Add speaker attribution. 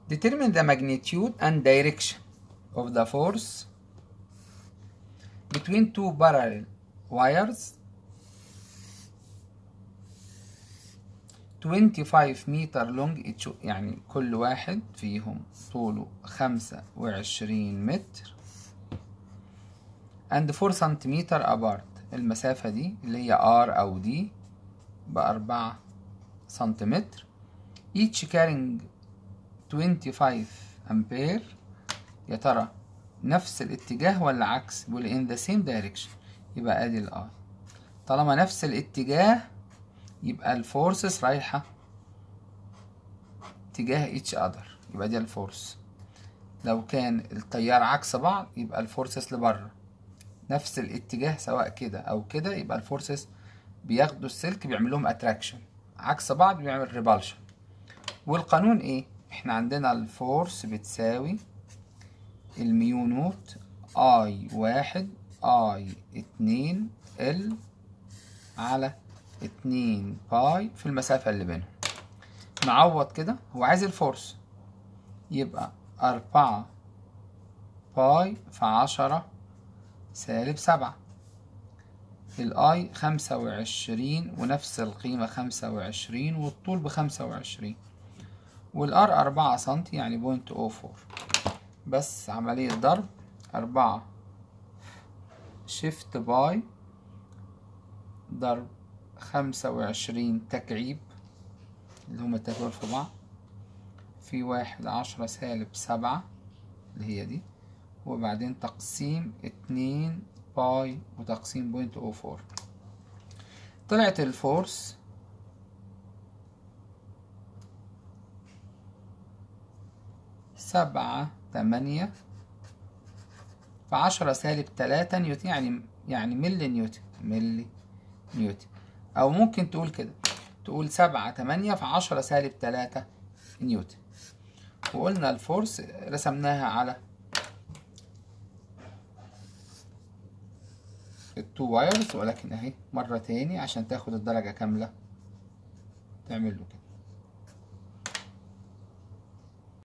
Speaker 1: determine the magnitude and direction of the force between two parallel wires 25 متر لونج each يعني كل واحد فيهم طوله 25 متر and 4 سنتيمتر apart المسافة دي اللي هي R أو D بأربعة سنتيمتر each carrying 25 أمبير يا ترى نفس الاتجاه ولا عكس بيقول in the same direction يبقى ادي ال R طالما نفس الاتجاه يبقى الفورسز رايحة اتجاه each other يبقى دي الفورس لو كان التيار عكس بعض يبقى الفورسز لبره نفس الاتجاه سواء كده او كده يبقى الفورسز بياخدوا السلك بيعمل لهم اتراكشن عكس بعض بيعمل ريبالشن والقانون ايه احنا عندنا الفورس بتساوي الميو نوت اي واحد اي اتنين ال على اتنين باي في المسافة اللي بينهم نعوض كده هو عايز الفورس يبقى أربعة باي في عشرة سالب سبعة الاي خمسة وعشرين ونفس القيمة خمسة وعشرين والطول بخمسة وعشرين والار أربعة سنتي يعني بوينت او فور بس عملية ضرب أربعة شيفت باي ضرب خمسة وعشرين تكعيب اللي هما التلاتة دول في بعض في واحد عشرة سالب سبعة اللي هي دي وبعدين تقسيم اتنين باي وتقسيم بوينت او فور طلعت الفورس سبعة تمانية في عشرة سالب تلاتة نيوتن يعني يعني ملي نيوتن ملي نيوتن أو ممكن تقول كده تقول سبعة تمانية في عشرة سالب تلاتة نيوتن وقلنا الفورس رسمناها على التو وايرز ولكن اهي مرة تاني عشان تاخد الدرجة كاملة تعمل له كده